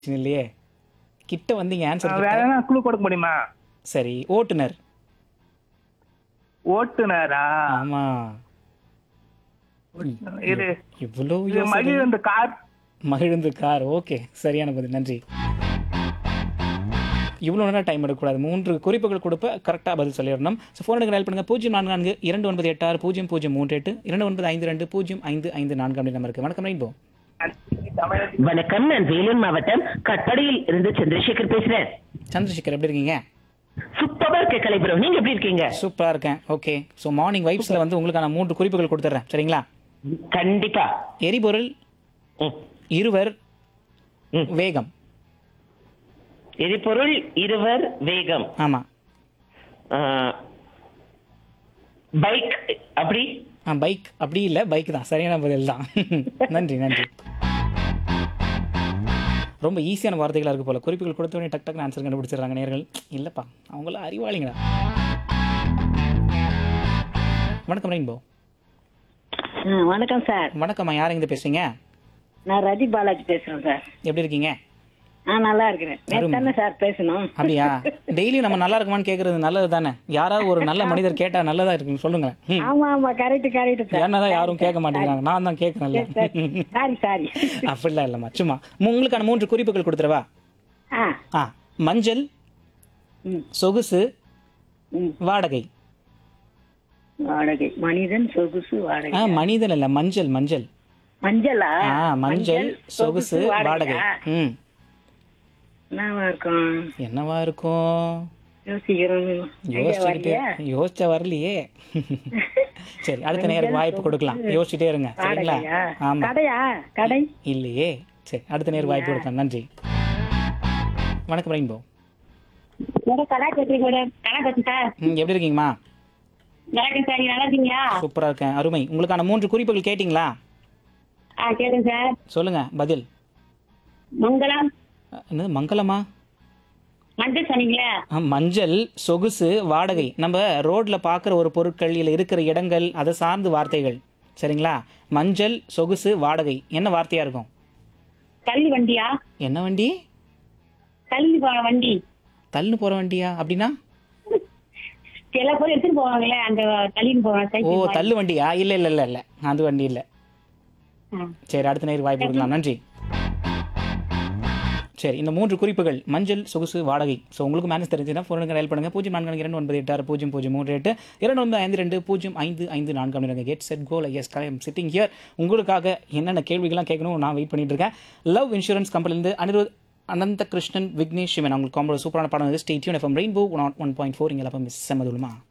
இல்லையே கிட்ட வந்தீங்க ஆன்சர் வேற என்ன குழு கொடுக்க முடியுமா சரி ஓட்டுநர் ஓட்டுனரா ஆமா இது இவ்வளோ இது யோசனை. மகிழ்ந்த கார் மகிழுந்து கார் ஓகே சரியான பதில் நன்றி இவ்வளோ நேரம் டைம் எடுக்கக்கூடாது மூன்று குறிப்புகள் கொடுப்ப கரெக்டாக பதில் சொல்லிடணும் ஸோ ஃபோன் எடுக்க டயல் பண்ணுங்க பூஜ்ஜியம் நான்கு நான்கு இரண்டு ஒன்பது எட்டு ஆறு பூஜ்ஜியம் பூஜ்ஜியம் மூன்று எட்டு இரண்டு ஒன்பது ஐந்து ரெண்டு பூஜ்ஜியம் ஐந்து ஐந்து நான்கு அப்படி நம்பருக்கு வணக்கம் ரெயின்போ வணக்கம் நான் வேலூர் மாவட்டம் கட்டடையில் இருந்து சந்திரசேகர் பேசுறேன் சந்திரசேகர் எப்படி இருக்கீங்க சூப்பரா இருக்க கலைபுரம் நீங்க எப்படி இருக்கீங்க சூப்பராக இருக்கேன் ஓகே ஸோ மார்னிங் வைப்ஸில் வந்து உங்களுக்கான மூன்று குறிப்புகள் கொடுத்துட்றேன் சரிங்களா கண்டிப்பா எரிபொருள் ம். இருவர் ம். வேகம் எரிபொருள் இருவர் வேகம் ஆமாம் பைக் அப்படி ஆ பைக் அப்படி இல்லை பைக் தான் சரியான பதில் தான் நன்றி நன்றி ரொம்ப ஈஸியான வார்த்தைகளாக இருக்கு போல குறிப்புகள் கொடுத்த உடனே டக் டக்குன்னு ஆன்சர் கண்டுபிடிச்சிடுறாங்க நேர்கள் இல்லைப்பா அவங்களாம் அறிவாளிங்கடா வணக்கம் ரெயின்போ ஆ, வணக்கம் சார் வணக்கம்மா யார் இருந்து பேசுறீங்க நான் ரதி பாலாஜி பேசுறேன் சார் எப்படி இருக்கீங்க ஆ நல்லா இருக்கிறேன் நேத்து தானே சார் பேசணும் அப்படியா டெய்லி நம்ம நல்லா இருக்குமான்னு கேட்கறது நல்லது தானே யாராவது ஒரு நல்ல மனிதர் கேட்டா நல்லதா இருக்குன்னு சொல்லுங்களேன் ம். ஆமா ஆமா கரெக்ட் கரெக்ட் சார் என்னதான் யாரும் கேட்க மாட்டேங்கிறாங்க நான் தான் கேட்கறேன்ல சாரி சாரி அப்படிலாம் இல்லைம்மா சும்மா மு- உங்களுக்கான மூன்று குறிப்புகள் கொடுத்துருவா ஆ ஆ மஞ்சள் ம் சொகுசு ம் வாடகை வாடகை மனிதன் சொகுசு ஆ வாடகை மனிதன் இல்ல மஞ்சள் மஞ்சள் மஞ்சளா ஆ மஞ்சள் சொகுசு வாடகை ம் என்னவா இருக்கும் என்னவா இருக்கும் யோசிக்கிறோம் ஐடியா யோசிச்சுக்கிட்டே வரலையா? யோசிச்சா வரலையே சரி அடுத்த நேரம் வாய்ப்பு கொடுக்கலாம் யோசிச்சுட்டே இருங்க சரிங்களா வாடகையா ஆமா கடையா கடை இல்லையே சரி அடுத்த நேரம் வாய்ப்பு கொடுக்கலாம் நன்றி வணக்கம் ரெயின்போ கடை கட்டுறீங்க மேடம் கடை கட்டு சார் ம் எப்படி இருக்கீங்கம்மா வணக்கம் சார் நல்லா இருக்கீங்களா சூப்பரா இருக்கேன் அருமை உங்களுக்கான மூன்று குறிப்புகள் கேட்டிங்களா ஆ கேளுங்க சார் சொல்லுங்க பதில் மங்களம் அஹ், என்னது மங்களமா மஞ்சள் சொன்னீங்களே ஆ, மஞ்சள் சொகுசு வாடகை நம்ம ரோட்ல பார்க்குற ஒரு பொருட்கள் இல்லை இருக்கிற இடங்கள் அதை சார்ந்து வார்த்தைகள் சரிங்களா மஞ்சள் சொகுசு வாடகை என்ன வார்த்தையா இருக்கும் தள்ளி வண்டியா என்ன வண்டி தள்ளி போன வண்டி தள்ளுன்னு போற வண்டியா அப்படின்னா எல்லா பேரும் எடுத்துட்டு போவாங்களே அந்த தள்ளின்னு போவாங்க ஓ சைக்கிள் தள்ளு வண்டியா இல்ல இல்ல இல்ல இல்ல அது வண்டி இல்ல ஆ. சரி அடுத்த நேரம் வாய்ப்பு கொடுக்கலாம் நன்றி சரி இந்த மூன்று குறிப்புகள் மஞ்சள் சொகுசு வாடகை ஸோ உங்களுக்கு மேனேஜ் தெரிஞ்சுன்னா ஃபோன் டயல் பண்ணுங்க பூஜ்ஜியம் நான்கு நான்கு இரண்டு ஒன்பது எட்டு ஆறு பூஜ்ஜியம் பூஜ்ஜியம் மூன்று எட்டு இரண்டு ஒன்பது ஐந்து ரெண்டு பூஜ்ஜியம் ஐந்து ஐந்து நான்கு அப்படிங்க get set go S Kalai sitting here உங்களுக்காக என்னென்ன கேள்விகள்லாம் கேட்கணும் நான் வெயிட் பண்ணிட்டு இருக்கேன் லவ் இன்சூரன்ஸ் கம்பெனிலேருந்து அனிருத் அனந்த கிருஷ்ணன் விக்னேஷ் சிவன் அவங்களுக்கு காம்போட சூப்பரான படம் வந்து stay tuned FM rainbow one one point four இங்கே மிஸ் செம்மதுமா